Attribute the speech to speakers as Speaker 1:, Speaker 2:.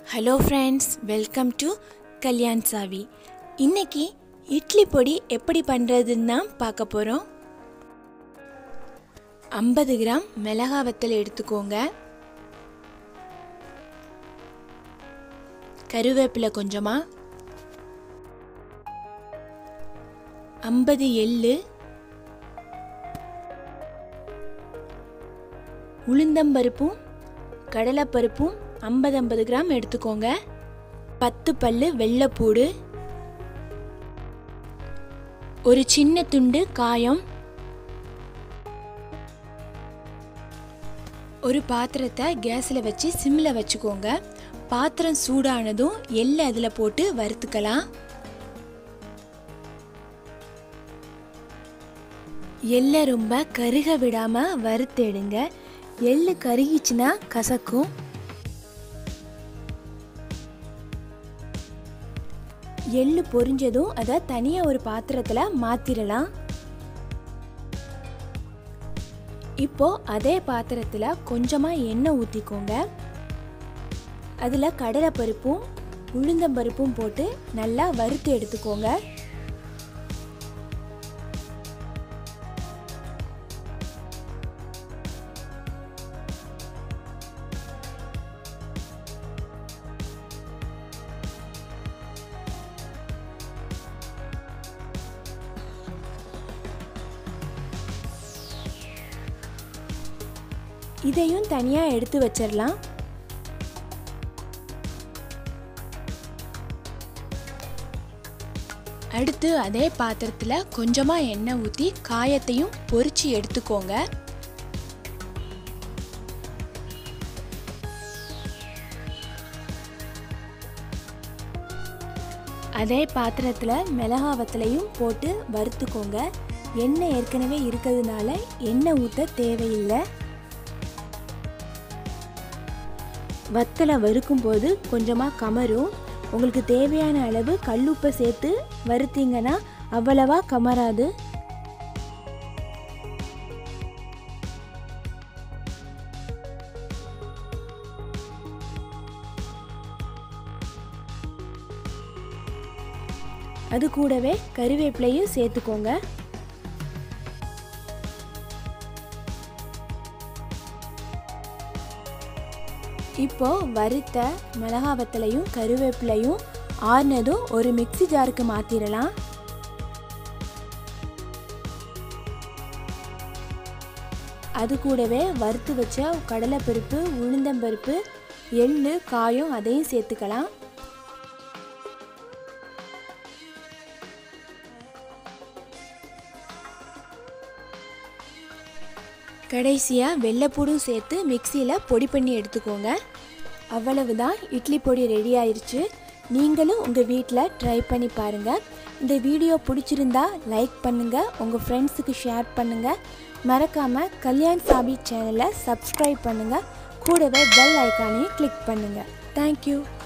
Speaker 1: hello friends welcome to Kalyan சாவி இன்னைக்கு இட்லி பொடி எப்படி பண்ணுறதுன்னு தான் பார்க்க போகிறோம் ஐம்பது கிராம் மிளகா வத்தல் எடுத்துக்கோங்க கருவேப்பிலை கொஞ்சமாக ஐம்பது எள்ளு உளுந்தம்பருப்பும் கடலைப்பருப்பும் ஐம்பது ஐம்பது கிராம் எடுத்துக்கோங்க பத்து பல்லு வெள்ளைப்பூடு ஒரு சின்ன துண்டு காயம் ஒரு பாத்திரத்தை கேஸில் வச்சு சிம்மில் வச்சுக்கோங்க பாத்திரம் சூடானதும் எள்ளை அதில் போட்டு வறுத்துக்கலாம் எள்ளை ரொம்ப கருக விடாமல் வறுத்தெடுங்க எள்ளு கருகிச்சுன்னா கசக்கும் எள்ளு பொரிஞ்சதும் அதை தனியாக ஒரு பாத்திரத்தில் மாற்றிடலாம் இப்போ அதே பாத்திரத்தில் கொஞ்சமாக எண்ணெய் ஊற்றிக்கோங்க அதில் கடலைப்பருப்பும் உளுந்தம்பருப்பும் போட்டு நல்லா வறுத்து எடுத்துக்கோங்க இதையும் தனியாக எடுத்து வச்சிடலாம் அடுத்து அதே பாத்திரத்தில் கொஞ்சமாக எண்ணெய் ஊற்றி காயத்தையும் பொரிச்சு எடுத்துக்கோங்க அதே பாத்திரத்தில் மிளகாவத்திலையும் போட்டு வறுத்துக்கோங்க எண்ணெய் ஏற்கனவே இருக்கிறதுனால எண்ணெய் ஊற்ற தேவையில்லை வத்தலை வறுக்கும் போது கொஞ்சமாக கமரும் உங்களுக்கு தேவையான அளவு கல்லுப்பை சேர்த்து வறுத்தீங்கன்னா அவ்வளவா கமராது அது கூடவே கருவேப்பிலையும் சேர்த்துக்கோங்க இப்போ வறுத்த மிளகா வத்தலையும் கருவேப்பிலையும் ஆறுனதும் ஒரு மிக்சி ஜாருக்கு மாற்றிடலாம் அது கூடவே வறுத்து வச்ச கடலைப்பருப்பு உளுந்தம்பருப்பு எள்ளு காயம் அதையும் சேர்த்துக்கலாம் கடைசியாக வெள்ளைப்பூடும் சேர்த்து மிக்சியில் பொடி பண்ணி எடுத்துக்கோங்க அவ்வளவுதான் இட்லி பொடி ரெடி ஆயிடுச்சு நீங்களும் உங்கள் வீட்டில் ட்ரை பண்ணி பாருங்கள் இந்த வீடியோ பிடிச்சிருந்தா லைக் பண்ணுங்கள் உங்கள் ஃப்ரெண்ட்ஸுக்கு ஷேர் பண்ணுங்கள் மறக்காமல் கல்யாண் சாபி சேனலை சப்ஸ்கிரைப் பண்ணுங்கள் கூடவே பெல் ஐக்கானையும் கிளிக் பண்ணுங்கள் தேங்க்யூ